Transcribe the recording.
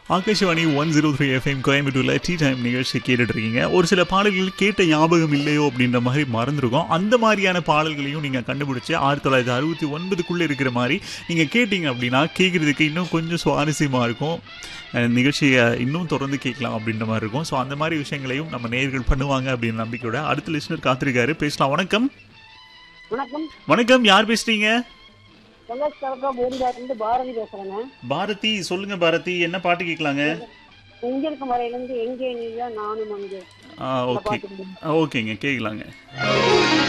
Akashvani one zero three FM கோயம்புத்தூர்ல tea time நிகழ்ச்சி கேட்டுட்டு இருக்கீங்க ஒரு சில பாடல்கள் கேட்ட ஞாபகம் இல்லையோ அப்படின்ற மாதிரி மறந்துருக்கோம் அந்த மாதிரியான பாடல்களையும் நீங்க கண்டுபிடிச்சு ஆயிரத்தி தொள்ளாயிரத்தி அறுபத்தி ஒன்பதுக்குள்ள இருக்கிற மாதிரி நீங்க கேட்டீங்க அப்படின்னா கேட்கறதுக்கு இன்னும் கொஞ்சம் சுவாரஸ்யமா இருக்கும் அஹ் நிகழ்ச்சியை இன்னும் தொடர்ந்து கேட்கலாம் அப்படின்ற மாதிரி இருக்கும் ஸோ அந்த மாதிரி விஷயங்களையும் நம்ம நேர்கள் பண்ணுவாங்க அப்படின்னு நம்பிக்கையோட அடுத்த லிஸ்னர் காத்திருக்காரு பேசலாம் வணக்கம் வணக்கம் வணக்கம் யார் பேசுறீங்க பொங்கல் சிறப்பாக பூந்தாட்டிலிருந்து பாரதி பேசுறேங்க பாரதி சொல்லுங்க பாரதி என்ன பாட்டு கேட்கலாங்க இங்க இருக்க மறையிலிருந்து எங்கே நீங்க நானும் அங்கே ஆ அந்த ஓகே பாட்டு ஓகேங்க கேட்கலாங்க